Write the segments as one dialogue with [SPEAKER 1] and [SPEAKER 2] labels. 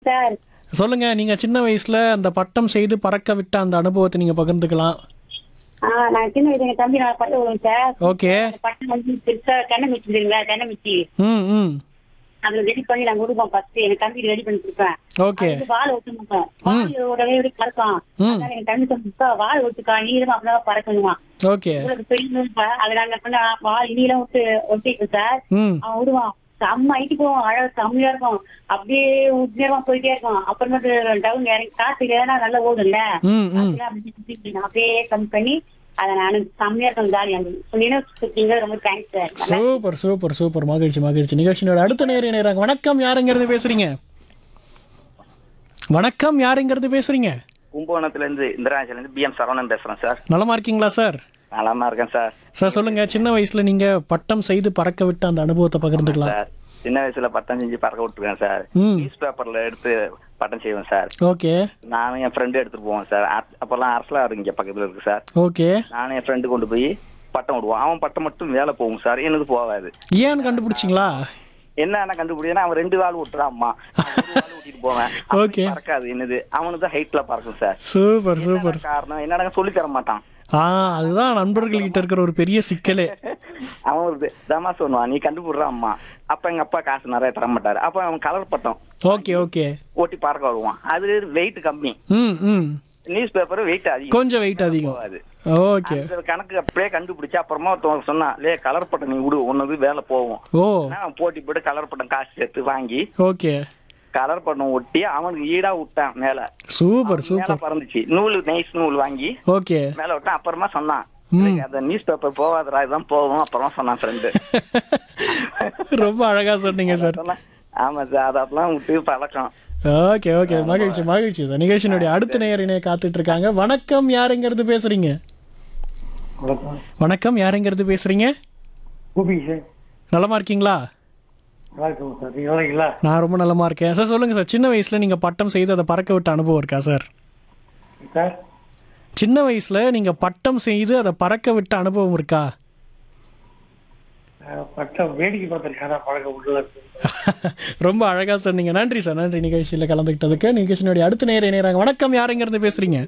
[SPEAKER 1] Sir
[SPEAKER 2] சொல்லுங்க நீங்க சின்ன வயசுல அந்த பட்டம் செய்து பறக்க விட்ட அந்த அனுபவத்தை நீங்க பகிர்ந்துக்கலாம்
[SPEAKER 1] ஆ நான் சின்ன வயசு எங்க தம்பி நான் பட்டு விடுவேன் சார்
[SPEAKER 2] ஓகே
[SPEAKER 1] அந்த பட்டம் வந்து பெருசா தென்னை மிச்சி தெரியுங்களா தென்னை மிச்சி
[SPEAKER 2] ம் ம்
[SPEAKER 1] அதுல ரெடி பண்ணி நாங்க கொடுப்போம் ஃபர்ஸ்ட் எங்க தம்பி ரெடி பண்ணி கொடுப்பேன்
[SPEAKER 2] ஓகே
[SPEAKER 1] அதுக்கு வாழை ஒட்டு மாட்டோம் வாழோட எப்படி பறக்கும்
[SPEAKER 2] ம்.
[SPEAKER 1] அதனால எங்க தம்பி சொல்லிட்டு வாழை ஒட்டுக்கா நீளமா அப்படிதான் பறக்கணுமா
[SPEAKER 2] ஓகே
[SPEAKER 1] உங்களுக்கு பெரிய அதனால என்ன பண்ண வாழை நீளம் விட்டு ஒட்டிக்கும் சார்
[SPEAKER 2] ம்
[SPEAKER 1] அவன் விடுவான் செம்ம ஐட்டு போவோம் அழகா செம்மையா இருக்கும் அப்படியே உத்திரமா போயிட்டே இருக்கும் அப்புறமேட்டு டவுன் இறங்கி காத்து ஏன்னா நல்லா ஓடும்ல
[SPEAKER 2] ம் ம்
[SPEAKER 1] அதெல்லாம் அப்படி சுத்தி சுத்தி நான் அப்படியே கம்மி பண்ணி அதை நான் செம்மையா இருக்கும் ஜாலியா இருந்தது நினைவு சுத்திங்க ரொம்ப thanks sir
[SPEAKER 2] super super super மகிழ்ச்சி மகிழ்ச்சி நிகழ்ச்சியோட அடுத்த நேரம் நேராங்க வணக்கம் யாருங்கிறது பேசுறீங்க வணக்கம் யாருங்கிறது பேசுறீங்க
[SPEAKER 3] கும்பகோணத்துல இருந்து இந்திராஜில இருந்து பிஎம் சரவணன் பேசுறேன் சார்
[SPEAKER 2] நலமா இருக்கீங்களா சார்
[SPEAKER 3] நலமா இருக்கேன் சார்
[SPEAKER 2] சார் சொல்லுங்க சின்ன வயசுல நீங்க பட்டம் செய்து பறக்க விட்ட அந்த அனுபவத்தை பகிர்ந்துக்கலாம்
[SPEAKER 3] சார் சின்ன வயசுல பட்டம் செஞ்சு பறக்க விட்டுருக்கேன் சார்
[SPEAKER 2] ம்
[SPEAKER 3] நியூஸ் பேப்பர்ல எடுத்து பட்டம் செய்வேன் சார்
[SPEAKER 2] ஓகே
[SPEAKER 3] நானும் என் ஃப்ரெண்டு எடுத்துட்டு போவேன் சார் அ- அப்பெல்லாம் அரசலார் இங்க பக்கத்துல இருக்கு சார்
[SPEAKER 2] ஓகே
[SPEAKER 3] நானும் என் ஃப்ரெண்டு கொண்டு போய் பட்டம் விடுவான் அவன் பட்டம் மட்டும் வேலை போகும் சார் எனக்கு போகாது
[SPEAKER 2] ஏன்னு கண்டுபிடிச்சிங்களா
[SPEAKER 3] என்ன கண்டுபிடிச்சா அவன் ரெண்டு வாள் விட்டுறான் அம்மா நான் ஒரு வாள் விட்டிட்டு போவேன் அவனுக்கு
[SPEAKER 2] Okay.
[SPEAKER 3] பறக்காது என்னது அவனுக்கு தான் ஹைட்ல பறக்கும் சார்
[SPEAKER 2] சூப்பர் சூப்பர்
[SPEAKER 3] என்னடா காரணம் என்னடா சொல்லி தர மாட்டான்
[SPEAKER 2] ஆ அதுதான் நண்பர்கள் கிட்ட இருக்கிற ஒரு பெரிய சிக்கலே
[SPEAKER 3] அவன் ஒரு தமா சொல்லுவான் நீ கண்டுபிடுற அம்மா அப்ப எங்க அப்பா காசு நிறைய தர மாட்டாரு அப்ப அவன் கலர் பட்டம்
[SPEAKER 2] ஓகே ஓகே
[SPEAKER 3] ஓட்டி பறக்க வருவான் அது வெயிட் கம்மி
[SPEAKER 2] ம் ம்
[SPEAKER 3] நியூஸ் பேப்பர் வெயிட் அதிகம்
[SPEAKER 2] கொஞ்சம் வெயிட் அதிகம்
[SPEAKER 3] போகாது
[SPEAKER 2] ஓகே
[SPEAKER 3] அந்த கணக்கு அப்படியே கண்டுபிடிச்சு அப்புறமா ஒருத்தவங்க சொன்னான் லே கலர் பட்டம் நீ விடு உன்னது வேலை போகும்
[SPEAKER 2] ஓ
[SPEAKER 3] நான் போட்டி போட்டு கலர் பட்டம் காசு சேர்த்து வாங்கி
[SPEAKER 2] ஓகே
[SPEAKER 3] கலர் பட்டம் ஒட்டி அவனுக்கு ஈடா விட்டான் மேல
[SPEAKER 2] சூப்பர்
[SPEAKER 3] மேல
[SPEAKER 2] சூப்பர்
[SPEAKER 3] பறந்துச்சு நூல் நைஸ் நூல் வாங்கி
[SPEAKER 2] ஓகே
[SPEAKER 3] மேல விட்டான் அப்புறமா சொன்னான் "இல்லைங்க, அந்த நியூஸ் பேப்பர் போகாதடா இதுதான் போகும் அப்புறமா சொன்னான் ஃப்ரெண்டு
[SPEAKER 2] ரொம்ப அழகா சொன்னீங்க சார்
[SPEAKER 3] சொன்னா ஆமா சார் அதெல்லாம் விட்டு பழக்கம்
[SPEAKER 2] ஓகே ஓகே மகிழ்ச்சி மகிழ்ச்சி சார் நிகழ்ச்சியினுடைய அடுத்த நேயரினை காத்துட்டு இருக்காங்க வணக்கம் யாருங்கிறது பேசுறீங்க
[SPEAKER 4] வணக்கம்
[SPEAKER 2] வணக்கம் யாருங்கிறது பேசுறீங்க
[SPEAKER 4] கோபி சார்
[SPEAKER 2] நலமா இருக்கீங்களா
[SPEAKER 4] நல்லா இருக்கோம் சார் நீங்க நல்லா இருக்கீங்களா
[SPEAKER 2] நான் ரொம்ப நலமா இருக்கேன் சார் சொல்லுங்க சார் சின்ன வயசுல நீங்க பட்டம் செய்து அதை பறக்க விட்ட அனுபவம் இருக்கா சார்
[SPEAKER 4] சார்
[SPEAKER 2] சின்ன வயசுல நீங்க பட்டம் செய்து அதை பறக்க விட்ட அனுபவம் இருக்கா
[SPEAKER 4] அஹ், பட்டம் வேடிக்கை பார்த்துருக்கேன் ஆனால் பழக்க விடல
[SPEAKER 2] ரொம்ப அழகா சொன்னீங்க நன்றி சார் நன்றி நிகழ்ச்சியில கலந்துக்கிட்டதுக்கு நிகழ்ச்சியினுடைய அடுத்த நேர இணையறாங்க வணக்கம் யாருங்கிறது பேசுறீங்க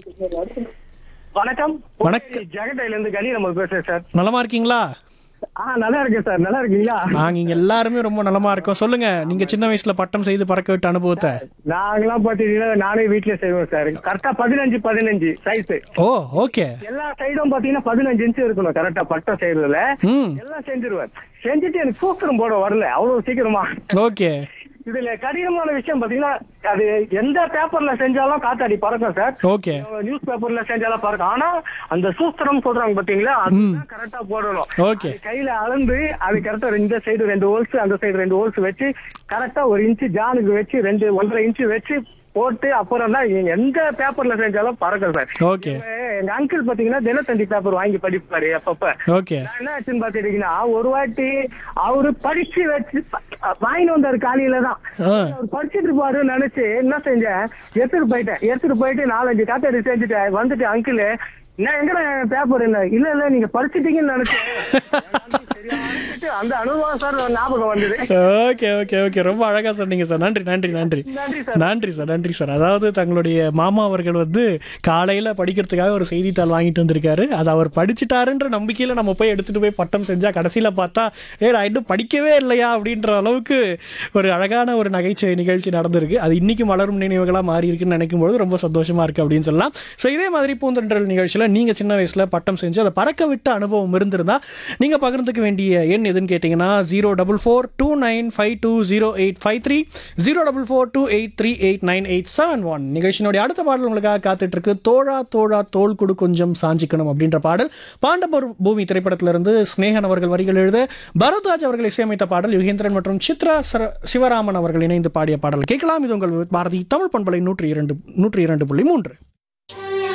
[SPEAKER 4] வணக்கம்
[SPEAKER 2] வணக்கம்.
[SPEAKER 4] ஜெகட்டையில இருந்து கலி நம்ம பேசுறேன் சார்
[SPEAKER 2] நலமா இருக்கீங்களா
[SPEAKER 4] ஆ நல்லா இருக்கேன் சார் நல்லா இருக்கீங்களா
[SPEAKER 2] நாங்க இங்க எல்லாருமே ரொம்ப நலமா இருக்கோம் சொல்லுங்க நீங்க சின்ன வயசுல பட்டம் செய்து பறக்க விட்ட அனுபவத்தை
[SPEAKER 4] நாங்களாம் பாத்தீங்கன்னா நானே வீட்லயே செய்வோம் சார் கரெக்டா பதினஞ்சு பதினஞ்சு சைஸ்
[SPEAKER 2] ஓ ஓகே
[SPEAKER 4] எல்லா சைடும் பாத்தீங்கன்னா பதினஞ்சு இன்ச்சு இருக்கணும் கரெக்டா பட்டம் செய்யறதுல
[SPEAKER 2] ம்
[SPEAKER 4] எல்லாம் செஞ்சிருவேன் செஞ்சுட்டு எனக்கு சூத்திரம் போட வரல அவ்வளவு சீக்கிரமா
[SPEAKER 2] ஓகே
[SPEAKER 4] இதுல கடினமான விஷயம் பாத்தீங்கன்னா அது எந்த பேப்பர்ல செஞ்சாலும் காத்தாடி பறக்கும் சார்
[SPEAKER 2] ஓகே
[SPEAKER 4] நியூஸ் பேப்பர்ல செஞ்சாலும் பறக்கும் ஆனா அந்த சூஸ்திரம் சொல்றாங்க பாத்தீங்களா அதுதான் கரெக்டா போடணும்
[SPEAKER 2] ஓகே
[SPEAKER 4] அது கையில அளந்து அது கரெக்டா இந்த சைடு ரெண்டு ஹோல்ஸ் அந்த சைடு ரெண்டு ஹோல்ஸ் வச்சு கரெக்டா ஒரு இன்ச்சு ஜானுக்கு வச்சு ரெண்டு ஒன்றரை இன்ச்சு வச்சு போட்டு அப்புறம் தான் நீங்க எந்த பேப்பர்ல செஞ்சாலும் பறக்கும் சார்
[SPEAKER 2] ஓகே
[SPEAKER 4] எங்க அங்கிள் பாத்தீங்கன்னா தினத்தந்தி பேப்பர் வாங்கி படிப்பாரு அப்பப்ப
[SPEAKER 2] ஓகே
[SPEAKER 4] நான் என்ன ஆச்சுன்னு பாத்துட்டீங்கன்னா ஒரு வாட்டி அவரு படிச்சு வச்சு வாங்கிட்டு வந்தாரு காலையில தான்
[SPEAKER 2] ஆ
[SPEAKER 4] அவர் படிச்சுட்டு இருப்பாருன்னு நினைச்சு என்ன செஞ்சேன் எடுத்துட்டு போயிட்டேன் எடுத்துட்டு போயிட்டு நாலஞ்சு காத்தாடி செஞ்சுட்டேன் வந்துட்டு அங்கிள் நான் எங்கடா பேப்பர் என்ன இல்ல இல்ல நீங்க படிச்சிட்டீங்கன்னு நினைச்சேன் சரியா அடிச்சிட்டு அந்த அனுபவம் சார் ஞாபகம் வந்தது
[SPEAKER 2] ஓகே ஓகே ஓகே ரொம்ப அழகா சொன்னீங்க சார் நன்றி நன்றி நன்றி
[SPEAKER 4] நன்றி சார்
[SPEAKER 2] நன்றி சார் நன்றி சார் அதாவது தங்களுடைய மாமா அவர்கள் வந்து காலையில படிக்கிறதுக்காக ஒரு செய்தித்தாள் வாங்கிட்டு வந்திருக்காரு அதை அவர் படிச்சுட்டாருன்ற நம்பிக்கையில நம்ம போய் எடுத்துட்டு போய் பட்டம் செஞ்சா கடைசியில பார்த்தா ஏ நான் இன்னும் படிக்கவே இல்லையா அப்படின்ற அளவுக்கு ஒரு அழகான ஒரு நகைச்சுவை நிகழ்ச்சி நடந்திருக்கு அது இன்னைக்கு மலரும் நினைவுகளா மாறி இருக்குன்னு நினைக்கும் பொழுது ரொம்ப சந்தோஷமா இருக்கு அப்படின்னு சொல்லலாம் ஸோ இதே மாதிரி பூந்தொன்றல் நிகழ்ச்சியில நீங்க சின்ன வயசுல பட்டம் செஞ்சு அதை பறக்க விட்ட அனுபவம் இருந்திருந்தா நீங்க பகிர்ந்துக்க வேண்டிய எண் எதுன்னு கேட்டீங்கன்னா zero double four two nine five two zero eight five three zero double four two eight three eight nine eight seven one நிகழ்ச்சியினுடைய அடுத்த பாடல் உங்களுக்காக காத்துட்டு இருக்கு தோழா தோழா தோல் கொடு கொஞ்சம் சாஞ்சிக்கணும் அப்படின்ற பாடல் பாண்டவர் பூமி திரைப்படத்திலிருந்து ஸ்னேகன் அவர்கள் வரிகள் எழுத பரத்வாஜ் அவர்கள் இசையமைத்த பாடல் யுகேந்திரன் மற்றும் சித்ரா சர- சிவராமன் அவர்கள் இணைந்து பாடிய பாடல் கேட்கலாம் இது உங்கள் பாரதி தமிழ் பண்பலை நூற்றி இரண்டு நூற்றி இரண்டு புள்ளி மூன்று